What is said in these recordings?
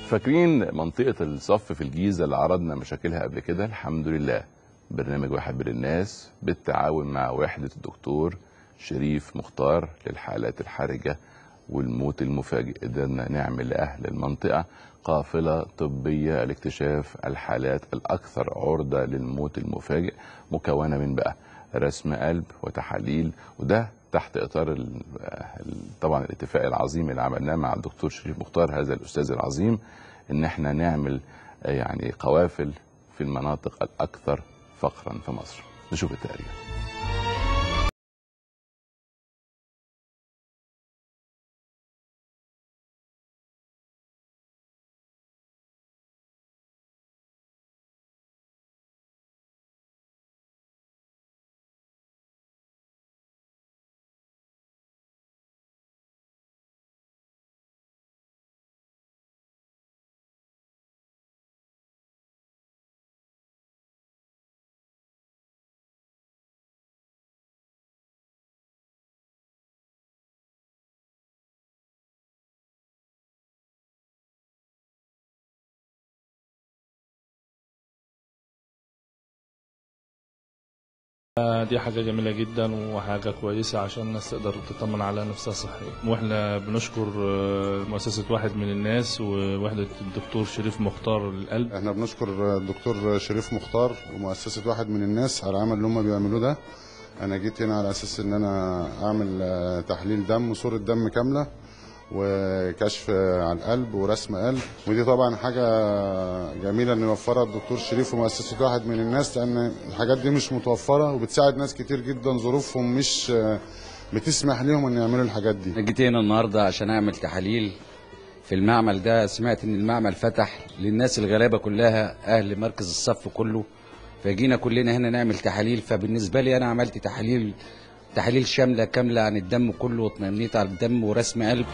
فاكرين منطقة الصف في الجيزة اللي عرضنا مشاكلها قبل كده الحمد لله برنامج واحد بين الناس بالتعاون مع وحدة الدكتور شريف مختار للحالات الحرجة والموت المفاجئ قدرنا نعمل لأهل المنطقة قافلة طبية لاكتشاف الحالات الأكثر عرضة للموت المفاجئ مكونة من بقى رسم قلب وتحاليل وده تحت اطار ال- ال- طبعا الاتفاق العظيم اللي عملناه مع الدكتور شريف مختار هذا الاستاذ العظيم ان احنا نعمل آه، يعني قوافل في المناطق الاكثر فقرا في مصر نشوف التقرير دي حاجة جميلة جدا وحاجة كويسة عشان الناس تقدر تطمن على نفسها صحيا واحنا بنشكر آه، مؤسسة واحد من الناس ووحدة الدكتور شريف مختار القلب احنا بنشكر الدكتور شريف مختار ومؤسسة واحد من الناس على العمل اللي هم بيعملوه ده انا جيت هنا على اساس ان انا اعمل آه، تحليل دم وصورة دم كاملة وكشف على القلب ورسم قلب ودي طبعا حاجة جميلة ان يوفرها الدكتور شريف ومؤسسة واحد من الناس لان الحاجات دي مش متوفرة وبتساعد ناس كتير جدا ظروفهم مش آه، بتسمح ليهم ان يعملوا الحاجات دي انا جيت هنا النهارده عشان اعمل تحاليل في المعمل ده سمعت ان المعمل فتح للناس الغلابه كلها اهل مركز الصف كله فجينا كلنا هنا نعمل تحاليل فبالنسبه لي انا عملت تحاليل تحاليل شامله كامله عن الدم كله واطمئنيت على الدم ورسم قلب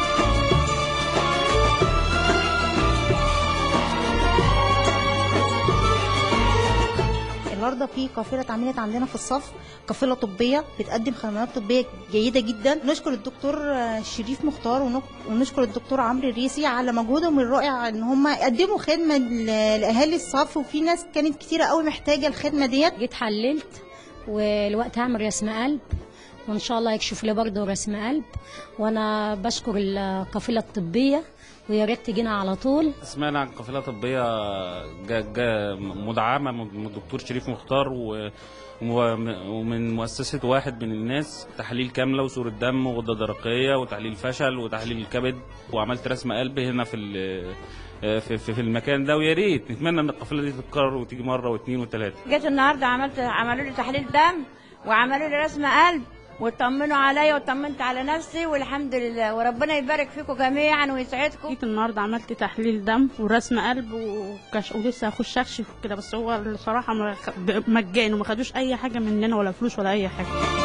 النهارده في قافله اتعملت عندنا في الصف قافله طبيه بتقدم خدمات طبيه جيده جدا نشكر الدكتور آه، شريف مختار ونك- ونشكر الدكتور عمرو الريسي على مجهودهم الرائع ان هم قدموا خدمه ل- لاهالي الصف وفي ناس كانت كتيره قوي محتاجه الخدمه ديت جيت حللت والوقت هعمل رسم قلب وان شاء الله يكشف لي برضه رسم قلب وانا بشكر القافله الطبيه ويا ريت تجينا على طول سمعنا عن قافله طبيه جا جا مدعمه من الدكتور شريف مختار و وم- ومن مؤسسة واحد من الناس تحليل كاملة وصورة دم وغدة درقية وتحليل فشل وتحليل الكبد وعملت رسم قلب هنا في ال- في, في, في المكان ده ويا ريت نتمنى ان القافلة دي تتكرر وتيجي مرة واثنين وثلاثة جيت النهارده عملت عملوا لي تحليل دم وعملوا لي رسم قلب واطمنوا عليا واطمنت على نفسي والحمد لله وربنا يبارك فيكم جميعا ويسعدكم جيت النهارده عملت تحليل دم ورسم قلب وكش... ولسه هخش اكشف كده بس هو الصراحه ما خ... ب- مجاني وما خدوش اي حاجه مننا ولا فلوس ولا اي حاجه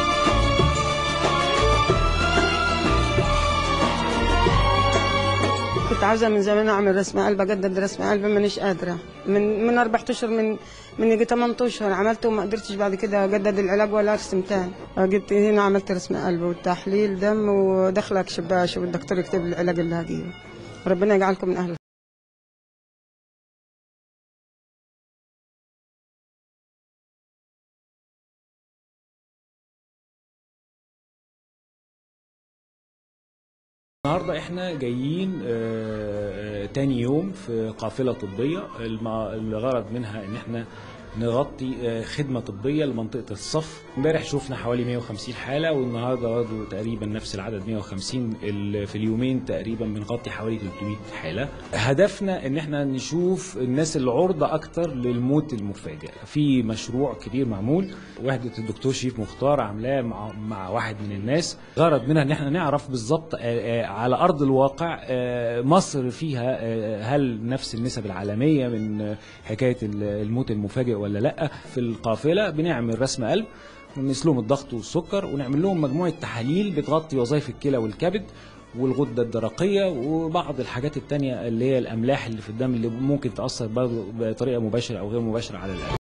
كنت عاوزة من زمان أعمل رسم قلب أجدد رسم قلب مانيش قادرة من من أربع أشهر من من يجي 8 أشهر عملته وما قدرتش بعد كده أجدد العلاج ولا أرسم تاني جيت هنا عملت رسم قلب والتحليل دم وداخلة أكشف بقى أشوف الدكتور يكتب لي العلاج اللي هجيبه ربنا يجعلكم من أهل النهارده احنا جايين آه، آه، تاني يوم في قافله طبيه الم- الغرض منها ان احنا نغطي آه، خدمه طبيه لمنطقه الصف امبارح شفنا حوالي 150 حاله والنهارده برضه تقريبا نفس العدد 150 ال- في اليومين تقريبا بنغطي حوالي 300 حاله هدفنا ان احنا نشوف الناس اللي عرضه اكتر للموت المفاجئ في مشروع كبير معمول وحده الدكتور شريف مختار عاملاه مع, مع واحد من الناس غرض منها ان احنا نعرف بالظبط آه، آه، على ارض الواقع آه، مصر فيها آه، هل نفس النسب العالميه من آه، حكايه ال- الموت المفاجئ ولا لا في القافله بنعمل رسم قلب ونقيس لهم الضغط والسكر ونعمل لهم مجموعه تحاليل بتغطي وظائف الكلى والكبد والغده الدرقيه وبعض الحاجات التانية اللي هي الاملاح اللي في الدم اللي ممكن تاثر برضه بطريقه مباشره او غير مباشره على القلب